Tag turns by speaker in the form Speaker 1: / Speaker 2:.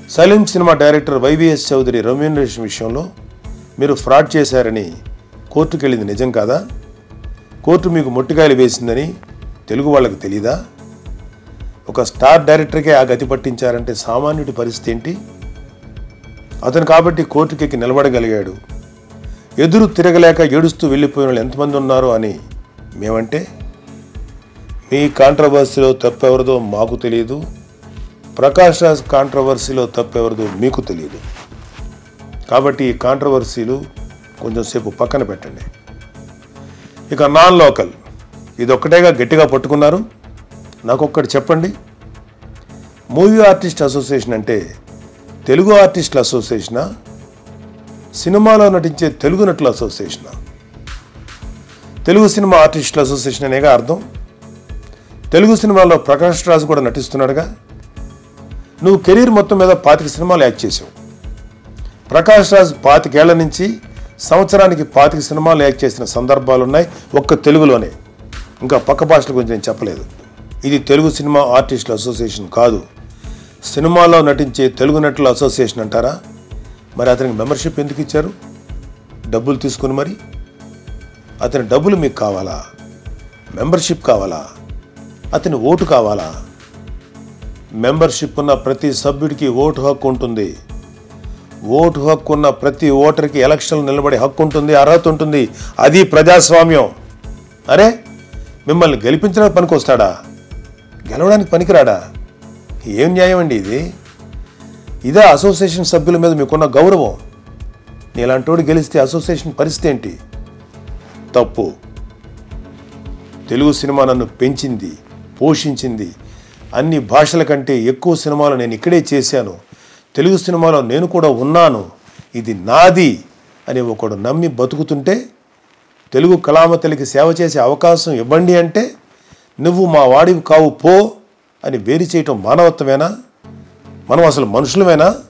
Speaker 1: silent cinema director YVS Chowdary remuneration విషయంలో మీరు fraud చేశారని కోర్టుకు వెళ్ళింది నిజం కాదా కోర్టు మీకు మొట్టికాయలు వేసిందని తెలుగు వాళ్ళకి తెలీదా ఒక స్టార్ డైరెక్టర్కే ఆ గతి పట్టించారంటే సామాన్యుడి పరిస్థితి ఏంటి అతను కాబట్టి కోర్టుకెక్కి నిలబడగలిగాడు ఎదురు తిరగలేక ఏడుస్తూ వెళ్ళిపోయిన వాళ్ళు ఎంతమంది ఉన్నారో అని మేమంటే మీ కాంట్రవర్సీలో తప్పెవరిదో మాకు తెలియదు ప్రకాష్ రాజ్ కాంట్రవర్సీలో తప్పెవరిదో మీకు తెలియదు కాబట్టి ఈ కాంట్రవర్సీలు కొంచెం సేపు పక్కన పెట్టండి ఇక నాన్ లోకల్ ఇది ఒక్కటేగా గట్టిగా పట్టుకున్నారు నాకు ఒక్కటి చెప్పండి మూవీ ఆర్టిస్ట్ అసోసియేషన్ అంటే తెలుగు ఆర్టిస్టుల అసోసియేషనా సినిమాలో నటించే తెలుగు నటుల అసోసియేషనా తెలుగు సినిమా ఆర్టిస్టుల అసోసియేషన్ అనేగా అర్థం తెలుగు సినిమాలో ప్రకాష్ రాజు కూడా నటిస్తున్నాడుగా నువ్వు కెరీర్ మొత్తం మీద పాతిక సినిమాలు యాక్ట్ చేసావు ప్రకాష్ రాజ్ పాతికేళ్ల నుంచి సంవత్సరానికి పాతిక సినిమాలు యాక్ట్ చేసిన సందర్భాలు ఉన్నాయి ఒక్క తెలుగులోనే ఇంకా పక్క భాషల గురించి నేను చెప్పలేదు ఇది తెలుగు సినిమా ఆర్టిస్టుల అసోసియేషన్ కాదు సినిమాలో నటించే తెలుగు నటుల అసోసియేషన్ అంటారా మరి అతనికి మెంబర్షిప్ ఎందుకు ఇచ్చారు డబ్బులు తీసుకుని మరి అతని డబ్బులు మీకు కావాలా మెంబర్షిప్ కావాలా అతని ఓటు కావాలా మెంబర్షిప్ ఉన్న ప్రతి సభ్యుడికి ఓటు హక్కు ఉంటుంది ఓటు హక్కు ఉన్న ప్రతి ఓటర్కి ఎలక్షన్లు నిలబడే హక్కు ఉంటుంది అర్హత ఉంటుంది అది ప్రజాస్వామ్యం అరే మిమ్మల్ని గెలిపించడానికి పనికొస్తాడా గెలవడానికి పనికిరాడా ఏం న్యాయం అండి ఇది ఇదే అసోసియేషన్ సభ్యుల మీద మీకున్న గౌరవం నీలాంటోడు గెలిస్తే అసోసియేషన్ పరిస్థితి ఏంటి తప్పు తెలుగు సినిమా నన్ను పెంచింది పోషించింది అన్ని భాషల కంటే ఎక్కువ సినిమాలు నేను ఇక్కడే చేశాను తెలుగు సినిమాలో నేను కూడా ఉన్నాను ఇది నాది అని ఒకడు నమ్మి బతుకుతుంటే తెలుగు కళామతలికి సేవ చేసే అవకాశం ఇవ్వండి అంటే నువ్వు మా వాడివి కావు పో అని వేరు చేయటం మానవత్వమేనా మనం అసలు మనుషులమేనా